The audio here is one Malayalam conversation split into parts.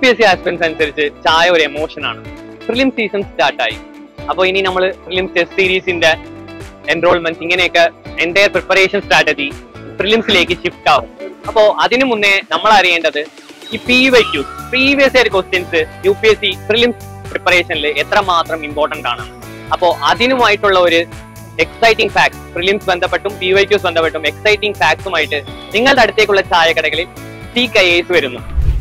പി എസ് സി ആസ്പിറൻസ് അനുസരിച്ച് ചായ ഒരു എമോഷൻ ആണ് പ്രിലിം സീസൺ സ്റ്റാർട്ടായി അപ്പോൾ ഇനി നമ്മൾ പ്രിലിം ടെസ്റ്റ് സീരീസിന്റെ എൻറോൾമെന്റ് ഇങ്ങനെയൊക്കെ എന്റെ പ്രിപ്പറേഷൻ സ്ട്രാറ്റജി പ്രിലിംസിലേക്ക് ഷിഫ്റ്റ് ആവും അപ്പോൾ അതിനു മുന്നേ നമ്മൾ അറിയേണ്ടത് ഈ P Y Qs previous year questions U P S C prelims പ്രിപ്പറേഷനിൽ എത്രമാത്രം ഇമ്പോർട്ടന്റ് ആണ് അപ്പോൾ അതിനുമായിട്ടുള്ള ഒരു എക്സൈറ്റിംഗ് ഫാക്ട്സ് പ്രിലിംസ് ബന്ധപ്പെട്ടും പി വൈ ക്യൂസ് ബന്ധപ്പെട്ടും എക്സൈറ്റിംഗ് ഫാക്ട്സുമായിട്ട് നിങ്ങളുടെ അടുത്തേക്കുള്ള ചായക്കടകളിൽ സി കൈ എസ് വരുന്നു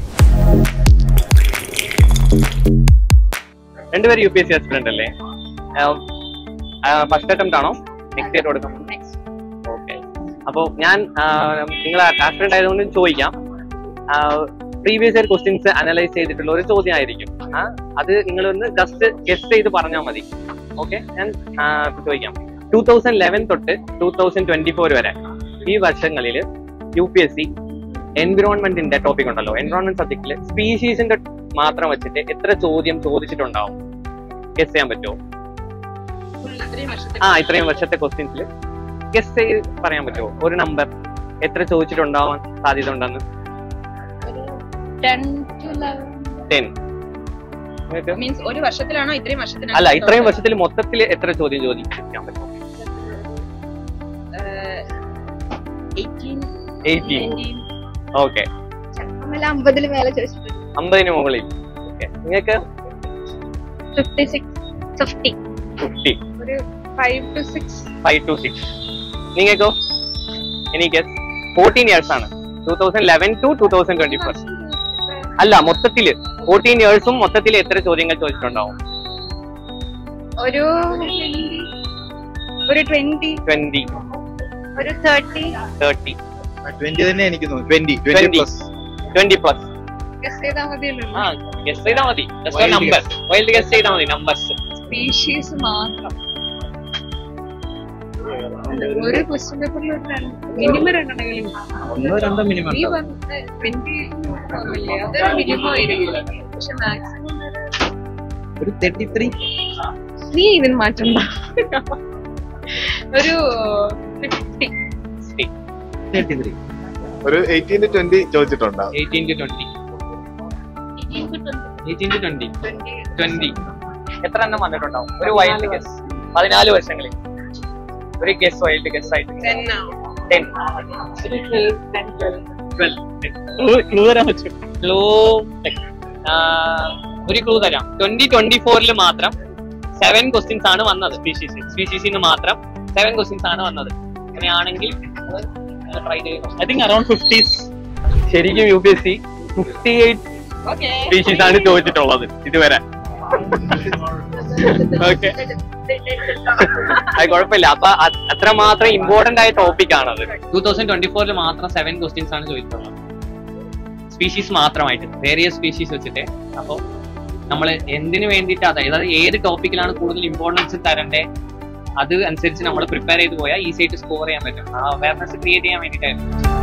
രണ്ടുപേരും U P S C aspirant അല്ലേ ഫസ്റ്റ് അറ്റംപ്റ്റ് ആണോ നെക്സ്റ്റ് ഇയർ കൊടുക്കാം ഓക്കെ അപ്പോൾ ഞാൻ നിങ്ങൾ ആസ്പിറന്റ് ആയതുകൊണ്ട് ചോദിക്കാം പ്രീവിയസ് ഇയർ ക്വസ്റ്റ്യൻസ് അനലൈസ് ചെയ്തിട്ടുള്ള ഒരു ചോദ്യം ആയിരിക്കും ആ, അത് നിങ്ങൾ ഒന്ന് ജസ്റ്റ് ഗസ്റ്റ് ചെയ്ത് പറഞ്ഞാൽ മതി ഓക്കെ ഞാൻ ആ, ചോദിക്കാം ടൂ തൗസൻഡ് ലെവൻ തൊട്ട് ടൂ തൗസൻഡ് ട്വന്റി ഫോർ വരെ ഈ വർഷങ്ങളിൽ യു പി എസ് സി എൻവിറോൺമെന്റിന്റെ ടോപ്പിക് ഉണ്ടല്ലോ എൻവിറോൺമെന്റ് സബ്ജക്റ്റിൽ സ്പീഷീസിന്റെ മാത്രം വെച്ചിട്ട് എത്ര ചോദ്യം ചോദിച്ചിട്ടുണ്ടാവും ഗസ് ചെയ്യാൻ പറ്റുമോ ആ ഇത്രയും വർഷത്തെ ക്വസ്റ്റ്യൻസിൽ ഗസ് ചെയ്ത് പറയാൻ പറ്റുമോ ഒരു നമ്പർ എത്ര ചോദിച്ചിട്ടുണ്ടാവാൻ സാധ്യത ഉണ്ടെന്ന് ടെൻ മീൻസ് ഒരു വർഷത്തിലാണോ ഇത്രയും വർഷത്തിലാണോ അല്ല ഇത്രയും വർഷത്തിൽ മൊത്തത്തിൽ എത്ര ചോദ്യം ചോദിക്കാൻ പറ്റും എയ്റ്റീൻ ഓക്കെ അമ്പതിൽ മേലെ ചോദിച്ചിട്ടുണ്ട് അമ്പതിന് മുകളിൽ ഓക്കെ നിങ്ങൾക്ക് ഫിഫ്റ്റി സിക്സ് ഫിഫ്റ്റി ഫിഫ്റ്റി ഒരു five two six five two six നിങ്ങൾക്കോ എനിക്ക് ഫോർട്ടീൻ ഇയേഴ്സ് ആണ് two thousand eleven to two thousand twenty four അല്ല മൊത്തത്തില് ഫോർട്ടീൻ ഇയേഴ്സും മൊത്തത്തിൽ എത്ര ചോദ്യങ്ങൾ ചോദിച്ചിട്ടുണ്ടാവും ഒരു ഒരു ട്വന്റി ട്വന്റി ഒരു തേർട്ടി തേർട്ടി ട്വന്റി തന്നെ എനിക്ക് തോന്നുന്നു twenty 20. Twenty plus twenty plus guess ചെയ്താൽ മതിയല്ലോ ആ ഗസ് ചെയ്താൽ മതി just Wild number wild guess ചെയ്താൽ മതി നമ്പേഴ്സ് സ്പീഷീസ് മാത്രം ഒരു ക്വസ്റ്റ്യൻ പേപ്പറിൽ ഒരു മിനിമം രണ്ടെണ്ണെങ്കിലും ഒന്നോ രണ്ടോ മിനിമം നീ പറഞ്ഞ ട്വന്റി അതൊരു മിനിമം ആയിരിക്കും പക്ഷെ മാക്സിമം ഒരു തേർട്ടി ത്രീ നീ ഇതിന് മാറ്റണ്ട ഒരു ഫിഫ്റ്റി തേർട്ടി ത്രീ ഒരു എയ്റ്റീൻ ടു ട്വന്റി ചോദിച്ചിട്ടുണ്ടാവും eighteen to twenty eighteen to twenty twenty എത്ര എണ്ണം വന്നിട്ടുണ്ടാവും ഒരു വൈൽഡ് ഗസ് പതിനാല് വർഷങ്ങളിൽ ഒരു ഗസ് വൈൽഡ് ഗസ് ആയിട്ട് ടെൻ ടെൻ ക്ലൂ തരാൻ പറ്റും ക്ലൂ ഒരു ക്ലൂ തരാം ട്വന്റി ട്വന്റി ഫോറിൽ മാത്രം സെവൻ ക്വസ്റ്റ്യൻസ് ആണ് വന്നത് സ്പീഷീസ് സ്പീഷീസിന് മാത്രം സെവൻ ക്വസ്റ്റ്യൻസ് ആണ് വന്നത് അങ്ങനെയാണെങ്കിൽ ട്രൈ ചെയ്യണം ഐ തിങ്ക് അറൌണ്ട് ഫിഫ്റ്റീസ് ശരിക്കും U P S C fifty eight okay species ആണ് ചോദിച്ചിട്ടുള്ളത് ഇതുവരെ ഓക്കെ അത് കുഴപ്പമില്ല അപ്പൊ അത് അത്രമാത്രം ഇമ്പോർട്ടന്റ് ആയ ടോപ്പിക് ആണത് ടൂ തൗസൻഡ് ട്വന്റി ഫോറിൽ മാത്രം സെവൻ ക്വസ്റ്റ്യൻസ് ആണ് ചോദിച്ചിട്ടുള്ളത് സ്പീഷീസ് മാത്രമായിട്ട് വേരിയസ് സ്പീഷീസ് വെച്ചിട്ട് അപ്പോൾ നമ്മൾ എന്തിനു വേണ്ടിയിട്ട് അതായത് അത് ഏത് ടോപ്പിക്കിലാണ് കൂടുതൽ ഇമ്പോർട്ടൻസ് തരണ്ടേ അത് അനുസരിച്ച് നമ്മൾ പ്രിപ്പയർ ചെയ്ത് പോയാൽ ഈസി ആയിട്ട് സ്കോർ ചെയ്യാൻ പറ്റും ആ അവയർനെസ് ക്രിയേറ്റ് ചെയ്യാൻ വേണ്ടിയിട്ടായിരുന്നു